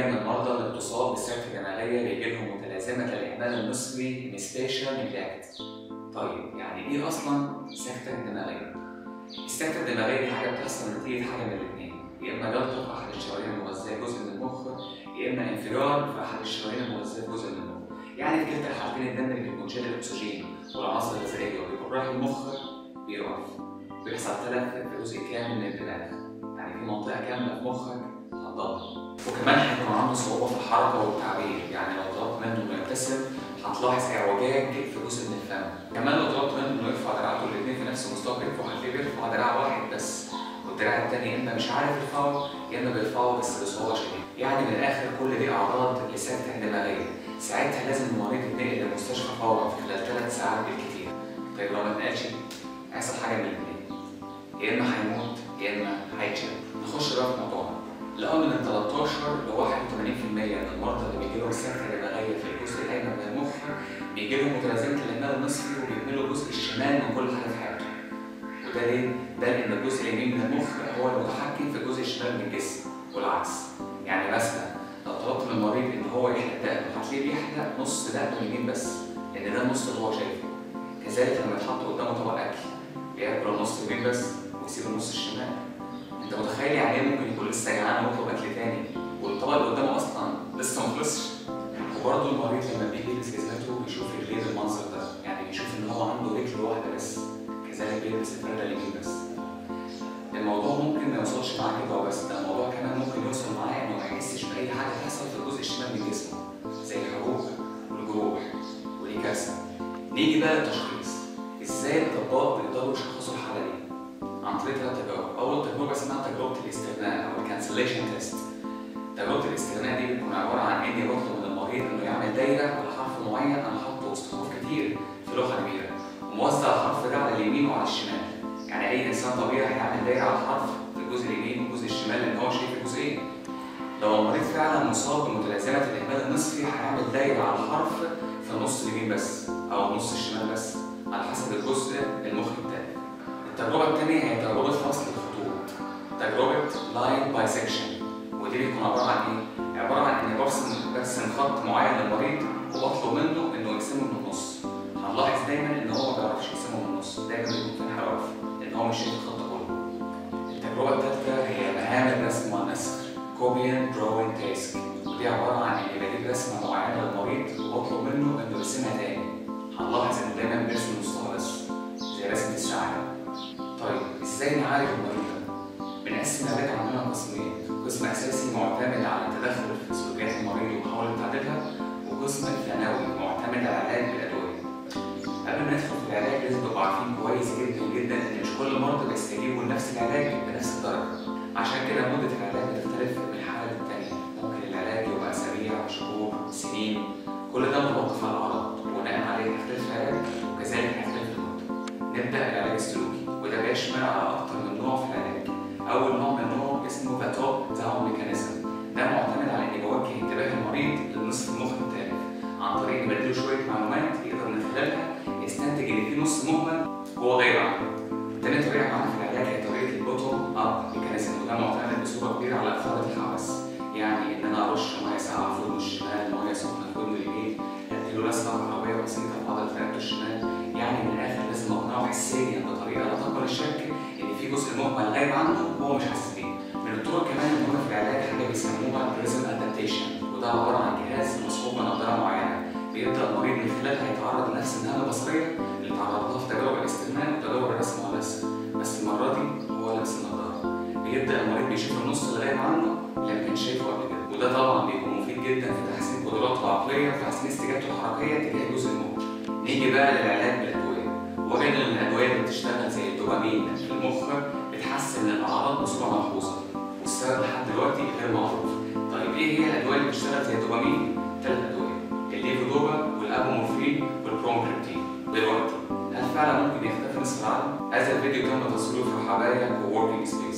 من المرضى اللي بتصاب بالسكتة الدماغية بيجي لهم متلازمة الإهمال النصفي انستيشن نجلكت. طيب يعني إيه أصلا سكتة دماغية؟ السكتة الدماغية دي حاجة بتحصل نتيجة حاجة من الاتنين، يا إما جلطة في أحد الشرايين المغذية جزء من المخ، يا إما انفجار في أحد الشرايين المغذية جزء من المخ. يعني في كلتا الحالتين الدم اللي بيكون شايل الأكسجين والعناصر الغذائية وبيكون رايح المخ بيقف. بيحصل تلف في جزء كامل من الدماغ. يعني في منطقة كاملة في مخك هتضغط. وكمان هيكون عنده صعوبة في الحركة والتعبير، يعني لو طلبت منه إنه يبتسم هتلاحظ اعوجاج في جزء من الفم. كمان لو طلبت منه إنه يرفع دراعاته الاتنين في نفس المستوى بيرفع هتلاقيه بيرفع دراع واحد بس. والدراع التاني يا إما مش عارف يرفعه يا إما بيرفعه بس بصعوبة شديدة. يعني من الآخر كل دي أعراض لسكتة دماغية. ساعتها لازم المريض يتنقل للمستشفى فورا في خلال ثلاث ساعات بالكتير. طيب لو ما اتنقلش هيحصل حاجة من الاتنين. يا إما هيموت يا إما هيتشل. نخش بقى في موضوعنا. لقوا من 13 ل 81% من المرضى اللي بيجي لهم سكتة دماغية في الجزء الأيمن من المخ بيجي لهم متلازمة الإهمال النصفي وبيهملوا الجزء الشمال من كل حاجة في حياته. وده ليه؟ ده لأن الجزء اليمين من المخ هو المتحكم في الجزء الشمال من الجسم والعكس. يعني مثلا لو طلبت من المريض إن هو يحلق دقنه هتلاقيه بيحلق نص دقنه اليمين بس لأن ده النص اللي هو شايفه. كذلك لما يتحط قدامه طبق أكل بياكل النص اليمين بس ويسيب النص الشمال. انت متخيل يعني ايه ممكن يكون لسه جعان ويطلب اكل تاني والطبق اللي قدامه اصلا لسه ما خلصش وبرضه المريض لما بيجي يلبس جزمته بيشوف رجليه بالمنظر ده يعني بيشوف ان هو عنده رجل واحده بس كذلك بيلبس الفرده اليمين بس الموضوع ممكن ما يوصلش معاه كده وبس ده الموضوع كمان ممكن يوصل معاه انه ما يحسش باي حاجه تحصل في الجزء الشمال من جسمه زي الحروق والجروح والكسر نيجي بقى للتشخيص ازاي الاطباء بيقدروا يشخصوا الحاله دي عن طريق ثلاث تجارب، أول تجربة اسمها تجربة الاستغناء أو الكانسليشن تيست. تجربة الاستغناء دي بتكون عبارة عن إني بطلب من المريض إنه يعمل دايرة على حرف معين أنا حاطه وسط حروف كتير في لوحة كبيرة، وموزع الحرف ده على اليمين وعلى الشمال. يعني أي إنسان طبيعي هيعمل دايرة على حرف في الجزء اليمين والجزء الشمال لأن هو شايف الجزئين. لو المريض فعلا مصاب بمتلازمة الإهمال النصفي هيعمل دايرة على الحرف في النص اليمين بس أو النص الشمال بس على حسب الجزء المخي بتاعه. التجربة الثانية هي تجربة فصل الخطوط تجربة لاين بايسكشن ودي بتكون عبارة عن إيه؟ عبارة عن إني برسم برسم خط معين للمريض وبطلب منه إنه يقسمه من النص هنلاحظ دايما إن هو ما بيعرفش يقسمه من النص دايما بيكون في انحراف لأن هو مش شايف الخط كله التجربة الثالثة هي مهام الرسم والنسخ كوبيان دروينج تاسك ودي عبارة عن إني بجيب رسمة معينة للمريض وبطلب منه إنه يرسمها تاني هنلاحظ إن دايما بيرسم نصها بس زي رسمة السعادة طيب ازاي نعالج المريض ده؟ بنقسم العلاج عندنا قسمين، قسم اساسي معتمد على التدخل في سلوكيات المريض ومحاولة تعديلها، وقسم ثانوي معتمد على العلاج بالادوية. قبل ما ندخل في العلاج لازم نبقى عارفين كويس جدا جدا ان مش كل المرضى بيستجيبوا لنفس العلاج بنفس الدرجة. عشان كده مدة العلاج بتختلف من حالة للتانية، ممكن العلاج يبقى اسابيع، شهور، سنين، كل ده متوقف على الأعراض، وبناء عليه هيختلف العلاج وكذلك هيختلف المدة. نبدأ العلاج السلوكي. وده بيشمل على أكتر من نوع في العلاج. أول نوع من النوع اسمه ذا توب داون ميكانيزم. ده معتمد على إني بوجه انتباه المريض للنصف المخ التالف عن طريق إني بديله شوية معلومات يقدر من خلالها يستنتج إن في نص مهمل هو غير عنه. تاني طريقة معانا في العلاج هي طريقة البوتوم أب ميكانيزم وده معتمد بصورة كبيرة على إثارة الحواس. يعني إن أنا أرش مية ساقعة في ودنه الشمال، مية سخنة في ودنه اليمين، أديله لسعة كهربائية بسيطة في عضلة رقبته الشمال، يعني من الآخر لازم أقنعه حسيا بطريقة لا تقبل الشك إن في جزء مهمل غايب عنه وهو مش حاسس بيه. من الطرق كمان المهمة في العلاج حاجة بيسموها بريزم أدابتيشن وده عبارة عن جهاز مصحوب بنضارة معينة بيبدأ المريض من خلالها يتعرض لنفس النهمة البصرية اللي تعرض لها في تجارب الاستغناء وتجارب الرسم والنسخ بس المرة دي هو لابس النضارة. بيبدأ المريض بيشوف النص اللي غايب عنه اللي ما كانش شايفه قبل كده وده طبعا بيكون مفيد جدا في تحسين قدراته العقلية وتحسين استجابته الحركية تجاه الجزء المخ. نيجي بقى للعلاج بالأدوية. وجدوا ان الادويه اللي بتشتغل زي الدوبامين في المخ بتحسن الاعراض بصوره ملحوظه والسبب لحد دلوقتي غير معروف طيب ايه هي الادويه اللي بتشتغل زي الدوبامين ثلاث ادويه الليفودوبا والابومورفين والبرومكريبتين دلوقتي هل فعلا ممكن يختفي نصف العالم هذا الفيديو تم تصويره في حبايا ووركينج سبيس